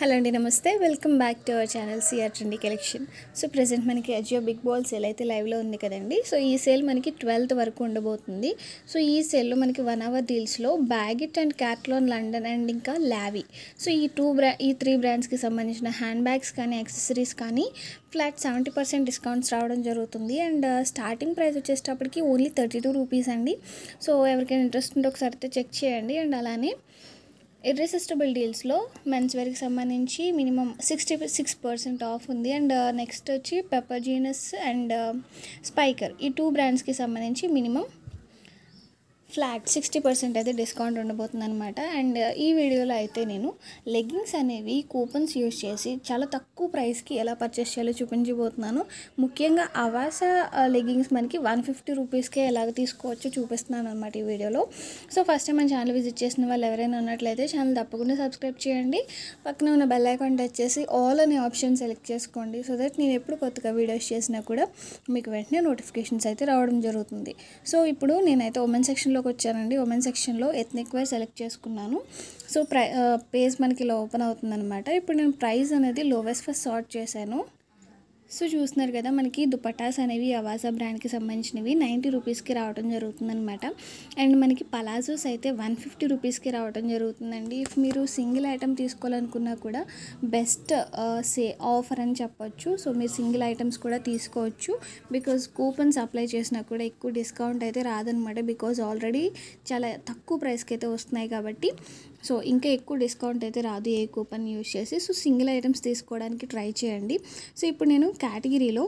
hello అండి నమస్తే welcome back to our channel CR trendy collection so present మనకి Ajio big ball sale అయితే లైవ్లో ఉంది కదండి సో ఈ సేల్ మనకి ట్వెల్త్ వరకు ఉండబోతుంది సో ఈ సేల్లో మనకి వన్ అవర్ డీల్స్లో బ్యాగిట్ అండ్ క్యాట్లాన్ లండన్ అండ్ ఇంకా లావీ సో ఈ టూ బ్రా ఈ త్రీ బ్రాండ్స్కి సంబంధించిన హ్యాండ్ బ్యాగ్స్ కానీ యాక్సెసరీస్ కానీ ఫ్లాట్ సెవెంటీ పర్సెంట్ డిస్కౌంట్స్ రావడం జరుగుతుంది అండ్ స్టార్టింగ్ ప్రైస్ వచ్చేటప్పటికి ఓన్లీ థర్టీ టూ రూపీస్ అండి సో ఎవరికైనా ఇంట్రెస్ట్ ఉంటే ఒకసారి అయితే చెక్ చేయండి అండ్ అలానే ఇర్రెసిస్టబుల్ డీల్స్లో మెన్స్ వేర్కి సంబంధించి minimum sixty six percent off ఉంది అండ్ నెక్స్ట్ వచ్చి పెప్పర్ జీనస్ అండ్ స్పైకర్ ఈ టూ బ్రాండ్స్కి సంబంధించి మినిమం ఫ్లాట్ సిక్స్టీ పర్సెంట్ అయితే డిస్కౌంట్ ఉండబోతుంది అనమాట అండ్ ఈ వీడియోలో అయితే నేను లెగ్గింగ్స్ అనేవి కూపన్స్ యూజ్ చేసి చాలా తక్కువ ప్రైస్కి ఎలా పర్చేస్ చేయాలో చూపించబోతున్నాను ముఖ్యంగా అవాస లెగ్గింగ్స్ మనకి వన్ ఫిఫ్టీ రూపీస్కే ఎలాగ తీసుకోవచ్చో చూపిస్తున్నాను అనమాట ఈ వీడియోలో సో ఫస్ట్ టైం మన ఛానల్ విజిట్ చేసిన వాళ్ళు ఎవరైనా ఉన్నట్లయితే ఛానల్ తప్పకుండా సబ్స్క్రైబ్ చేయండి పక్కన ఉన్న బెల్ ఐకాన్ టచ్ చేసి ఆల్ అనే ఆప్షన్ సెలెక్ట్ చేసుకోండి సో దట్ నేను ఎప్పుడు కొత్తగా వీడియోస్ చేసినా కూడా మీకు వెంటనే నోటిఫికేషన్స్ అయితే రావడం జరుగుతుంది సో ఇప్పుడు నేనైతే ఉమెన్ సెక్షన్లోకి వచ్చానండి ఉమెన్ సెక్షన్లో ఎథ్నిక్ వేర్ సెలెక్ట్ చేసుకున్నాను సో ప్రై పేజ్ మనకి ఇలా ఓపెన్ అవుతుందన్నమాట ఇప్పుడు నేను ప్రైస్ అనేది లోవెస్ట్ ఫస్ట్ సార్ట్ చేశాను సో చూస్తున్నారు కదా మనకి దుపట్టాస్ అనేవి అవాసా బ్రాండ్కి సంబంధించినవి నైంటీ రూపీస్కి రావడం జరుగుతుందనమాట అండ్ మనకి పలాజోస్ అయితే వన్ ఫిఫ్టీ రూపీస్కి రావడం జరుగుతుందండి ఇఫ్ మీరు సింగిల్ ఐటమ్ తీసుకోవాలనుకున్నా కూడా బెస్ట్ సే ఆఫర్ అని చెప్పొచ్చు సో మీరు సింగిల్ ఐటమ్స్ కూడా తీసుకోవచ్చు బికాజ్ కూపన్స్ అప్లై చేసినా కూడా ఎక్కువ డిస్కౌంట్ అయితే రాదనమాట బికాజ్ ఆల్రెడీ చాలా తక్కువ ప్రైస్కి అయితే వస్తున్నాయి కాబట్టి సో ఇంకా ఎక్కువ డిస్కౌంట్ అయితే రాదు ఏ కూపన్ యూజ్ చేసి సో సింగిల్ ఐటమ్స్ తీసుకోవడానికి ట్రై చేయండి సో ఇప్పుడు నేను కేటగిరీలో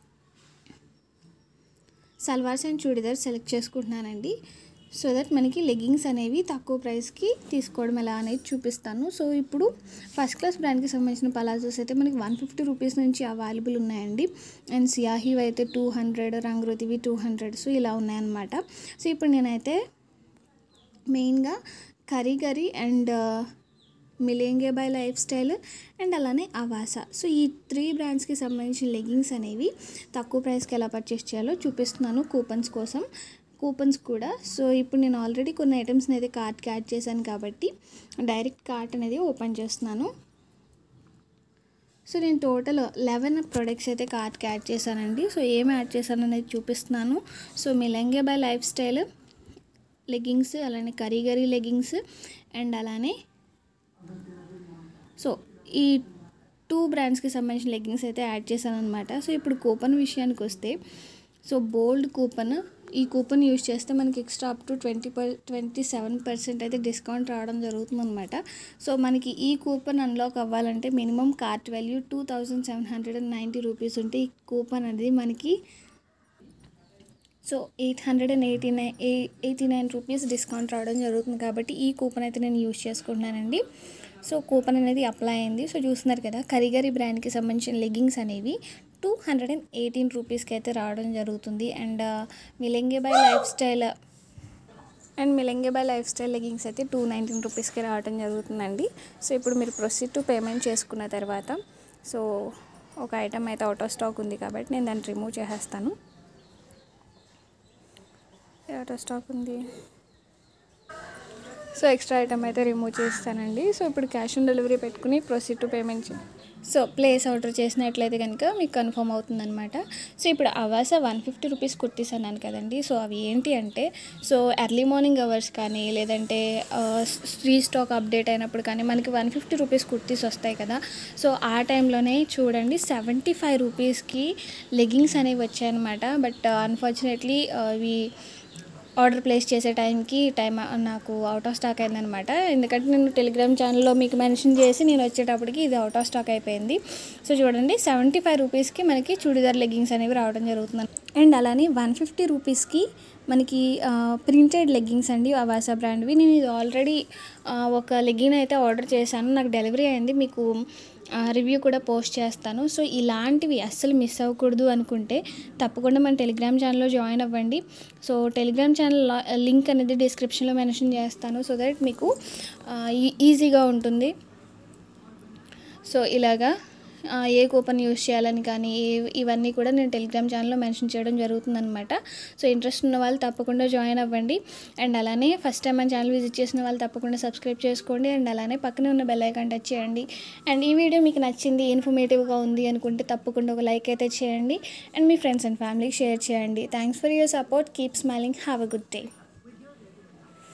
సల్వార్స్ అండ్ చూడిదార్ సెలెక్ట్ చేసుకుంటున్నానండి సో దట్ మనకి లెగ్గింగ్స్ అనేవి తక్కువ ప్రైస్కి తీసుకోవడం ఎలా అనేది చూపిస్తాను సో ఇప్పుడు ఫస్ట్ క్లాస్ బ్రాండ్కి సంబంధించిన పలాజోస్ అయితే మనకి వన్ ఫిఫ్టీ రూపీస్ నుంచి అవైలబుల్ ఉన్నాయండి అండ్ సియాహీవి అయితే two hundred రంగురుతివి two hundred so ఇలా ఉన్నాయన్నమాట సో ఇప్పుడు నేనైతే మెయిన్గా curry curry and మిలేంగే by life style and అలానే అవాసా సో ఈ త్రీ బ్రాండ్స్కి సంబంధించిన లెగ్గింగ్స్ అనేవి తక్కువ ప్రైస్కి ఎలా పర్చేస్ చేయాలో చూపిస్తున్నాను కూపన్స్ కోసం కూపన్స్ కూడా సో ఇప్పుడు నేను ఆల్రెడీ కొన్ని ఐటమ్స్ని అయితే కార్ట్కి యాడ్ చేశాను కాబట్టి డైరెక్ట్ కార్ట్ అనేది ఓపెన్ చేస్తున్నాను సో నేను టోటల్ లెవెన్ ప్రొడక్ట్స్ అయితే కార్ట్కి యాడ్ చేశానండి సో ఏమి యాడ్ చేశాను అనేది చూపిస్తున్నాను so మిలంగే by life style leggings అలానే కరీ గరీ లెగ్గింగ్స్ అండ్ అలానే సో ఈ టూ బ్రాండ్స్కి సంబంధించిన లెగ్గింగ్స్ అయితే యాడ్ చేశాను అనమాట సో ఇప్పుడు కూపన్ విషయానికి వస్తే సో బోల్డ్ కూపన్ ఈ కూపన్ యూజ్ చేస్తే మనకి extra up to twenty per twenty seven percent అయితే డిస్కౌంట్ రావడం జరుగుతుంది అనమాట సో మనకి ఈ కూపన్ అన్లాక్ అవ్వాలంటే minimum cart value two thousand seven hundred and ninety rupees ఉంటే ఈ కూపన్ అనేది మనకి so eight hundred and eighty nine eighty nine rupees discount రావడం జరుగుతుంది కాబట్టి ఈ కూపన్ అయితే నేను యూజ్ చేసుకుంటున్నానండి సో కూపన్ అనేది అప్లై అయింది సో చూస్తున్నారు కదా కరిగరి బ్రాండ్కి సంబంధించిన లెగ్గింగ్స్ అనేవి టూ హండ్రెడ్ అండ్ ఎయిటీన్ రూపీస్కి అయితే రావడం జరుగుతుంది and మిలెంగే by life style and మిలెంగే by life style leggings అయితే టూ నైంటీన్ రూపీస్కి రావడం జరుగుతుందండి సో ఇప్పుడు మీరు ప్రొసీడ్ టు పేమెంట్ చేసుకున్న తర్వాత సో ఒక ఐటమ్ అయితే అవుట్ ఆఫ్ స్టాక్ ఉంది కాబట్టి నేను దాన్ని రిమూవ్ చేసేస్తాను అవుట్ ఆఫ్ స్టాక్ ఉంది సో ఎక్స్ట్రా ఐటమ్ అయితే రిమూవ్ చేస్తానండి సో ఇప్పుడు క్యాష్ ఆన్ డెలివరీ పెట్టుకుని proceed to payment so place order చేసినట్లయితే కనుక మీకు కన్ఫర్మ్ అవుతుందన్నమాట సో ఇప్పుడు Avaasa one fifty rupees kurtis అన్నాను కదండి సో అవి ఏంటి అంటే సో ఎర్లీ మార్నింగ్ అవర్స్ కానీ లేదంటే స్ట్రీ స్టాక్ అప్డేట్ అయినప్పుడు కానీ మనకి వన్ ఫిఫ్టీ రూపీస్ కుర్తీస్ వస్తాయి కదా సో ఆ టైంలోనే చూడండి సెవెంటీ ఫైవ్ రూపీస్కి లెగ్గింగ్స్ అనేవి వచ్చాయన్నమాట బట్ అన్ఫార్చునేట్లీ ఇవి ఆర్డర్ ప్లేస్ చేసే టైంకి టైం నాకు అవుట్ ఆఫ్ స్టాక్ అయిందనమాట ఎందుకంటే నేను టెలిగ్రామ్ ఛానల్లో మీకు మెన్షన్ చేసి నేను వచ్చేటప్పటికి ఇది అవుట్ ఆఫ్ స్టాక్ అయిపోయింది సో చూడండి సెవెంటీ ఫైవ్ రూపీస్కి మనకి చూడిదార్ లెగ్గింగ్స్ అనేవి రావడం జరుగుతుంది అండ్ అలానే వన్ ఫిఫ్టీ రూపీస్కి మనకి ప్రింటెడ్ లెగ్గింగ్స్ అండి అవాసా బ్రాండ్వి నేను ఇది ఆల్రెడీ ఒక లెగ్గింగ్ అయితే ఆర్డర్ చేశాను నాకు డెలివరీ అయింది మీకు రివ్యూ కూడా పోస్ట్ చేస్తాను సో ఇలాంటివి అస్సలు మిస్ అవ్వకూడదు అనుకుంటే తప్పకుండా మన టెలిగ్రామ్ ఛానల్లో జాయిన్ అవ్వండి సో టెలిగ్రామ్ ఛానల్ లింక్ అనేది డిస్క్రిప్షన్లో మెన్షన్ చేస్తాను సో దట్ మీకు ఈజీగా ఉంటుంది సో ఇలాగా ఆ, ఏ కూపన్ యూస్ చేయాలని కానీ ఏ- ఇవన్నీ కూడా నేను టెలిగ్రామ్ ఛానల్లో మెన్షన్ చేయడం జరుగుతుందన్నమాట సో ఇంట్రెస్ట్ ఉన్న వాళ్ళు తప్పకుండా జాయిన్ అవ్వండి అండ్ అలానే ఫస్ట్ టైం మన ఛానల్ విజిట్ చేసిన వాళ్ళు తప్పకుండా సబ్స్క్రైబ్ చేసుకోండి అండ్ అలానే పక్కనే ఉన్న బెల్ ఐకాన్ టచ్ చేయండి అండ్ ఈ వీడియో మీకు నచ్చింది ఇన్ఫర్మేటివ్గా ఉంది అనుకుంటే తప్పకుండా ఒక లైక్ అయితే చేయండి అండ్ మీ ఫ్రెండ్స్ అండ్ ఫ్యామిలీకి షేర్ చేయండి thanks for your support keep smiling have a good day